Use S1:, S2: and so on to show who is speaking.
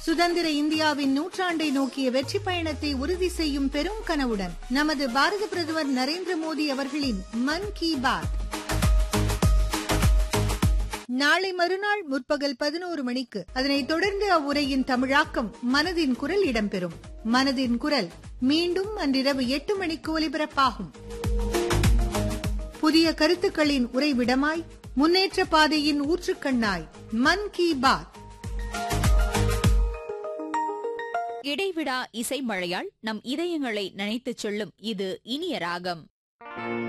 S1: சுதந்திர இந்தியாவின் நூற்றாண்டை நோக்கிய வெற்றி பயணத்தை உறுதி செய்யும் பெரும் கனவுடன் நமது பாரத பிரதமர் நரேந்திர மோடி அவர்களின் மன் கி பாத் நாளை மறுநாள் முற்பகல் பதினோரு மணிக்கு அதனைத் தொடர்ந்து அவ்வுரையின் தமிழாக்கம் மனதின் குரல் இடம்பெறும் மனதின் குரல் மீண்டும் அன்றிரவு எட்டு மணிக்கு ஒலிபரப்பாகும் புதிய கருத்துக்களின் உறைவிடமாய் முன்னேற்ற பாதையின் ஊற்றுக்கண்ணாய் மன் கி பாத்
S2: இடைவிடா இசை மழையால் நம் இதயங்களை நனைத்துச் செல்லும் இது இனிய ராகம்